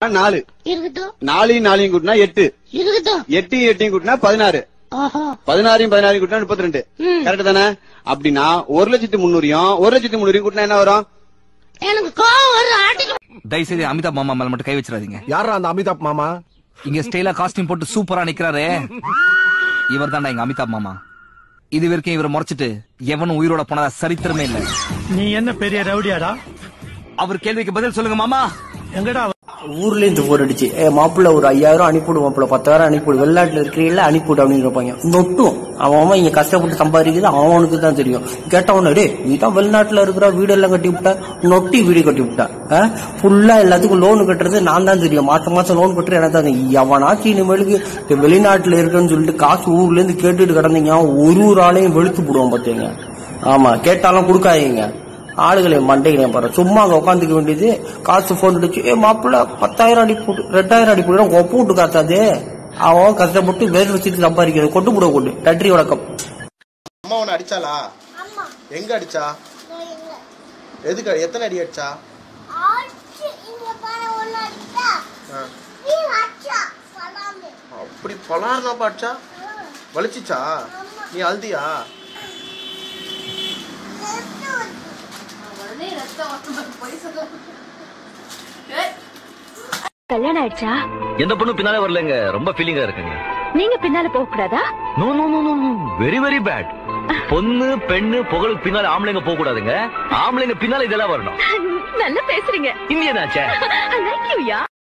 நாலு இருக்கட்டும் நாலையும் நாலையும் கூட்டினா எட்டு இருக்கட்டும் எட்டையும் எட்டையும் கூட்டினா பதினாறு ஓஹோ பதினாறையும் பதினாறையும் கூட்டினா முப்பத்தி ரெண்டு ம். கரெக்ட் தானே அப்படின்னா ஒரு லட்சத்தி முன்னூறையும் ஒரு லட்சத்தி முன்னூறையும் கூட்டினா என்ன வரும் எனக்கு கோவம் வரும் ஆட்டிக்கு தயவுசெய்து அமிதாப் மாமா மேல மட்டும் கை வச்சிடாதீங்க யாரா அந்த அமிதாப் மாமா இங்க ஸ்டைலா காஸ்டியூம் போட்டு சூப்பரா நிக்கிறாரே இவர் தான்டா எங்க அமிதாப் மாமா இது வரைக்கும் இவரை முறைச்சிட்டு எவனும் உயிரோட போனதா சரித்திரமே இல்ல நீ என்ன பெரிய ரவுடியாடா அவர் கேள்விக்கு பதில் சொல்லுங்க மாமா எங்கடா ஊர்ல இருந்து போர் அடிச்சு ஏ மாப்பிள்ள ஒரு ஐயாயிரம் அனுப்பிவிடு மாப்பிள்ள பத்தாயிரம் அனுப்பிவிடு வெளிநாட்டுல இருக்கிறீங்கள அனுப்பிவிடு அப்படின்னு இருப்பாங்க நொட்டும் அவன் அவன் இங்க கஷ்டப்பட்டு சம்பாதிக்கிறது அவனுக்கு தான் தெரியும் கேட்டவன டே நீ தான் வெளிநாட்டுல இருக்கிற வீடு எல்லாம் கட்டி விட்ட நொட்டி வீடு கட்டி விட்ட ஃபுல்லா எல்லாத்துக்கும் லோன் கட்டுறது நான் தான் தெரியும் மாசம் மாசம் லோன் கட்டுறது எனக்கு தான் தெரியும். எவனாச்சும் இனிமேலுக்கு இந்த வெளிநாட்டுல இருக்குன்னு சொல்லிட்டு காசு ஊர்ல இருந்து கேட்டுட்டு கிடந்தீங்க ஒரு ஒரு ஆளையும் வெளுத்து போடுவோம் பாத்தீங்க ஆமா கேட்டாலும் கொடுக்காதீங்க ஆளுகளை மண்டைகளை பாரு சும்மா அங்க உட்காந்துக்க வேண்டியது காசு போன் அடிச்சு ஏ மாப்பிள்ள பத்தாயிரம் அடி போட்டு ரெண்டாயிரம் அடி போட்டு ஒப்பு விட்டு காத்தாது அவன் கஷ்டப்பட்டு வேறு வச்சுட்டு சம்பாதிக்கிறது கொண்டு போட கொண்டு நன்றி வணக்கம் அம்மா உன்னை அடிச்சாளா எங்க அடிச்சா எதுக்கு எத்தனை அடி அடிச்சா ஆ. அப்படி பலாருதாப்பா அடிச்சா வலிச்சிச்சா நீ அழுதியா கல்யாணம் ஆயிடுச்சா எந்த பொண்ணு பின்னாலே வரலங்க ரொம்ப ஃபீலிங்கா இருக்குங்க நீங்க பின்னால போக கூடாதா no no no no very very bad பொண்ணு பெண்ணு புகழுக்கு பின்னால ஆம்பளைங்க போக கூடாதுங்க ஆம்பளைங்க பின்னால இதெல்லாம் வரணும் நல்லா பேசுறீங்க இந்தியனாச்சே I like you, yeah.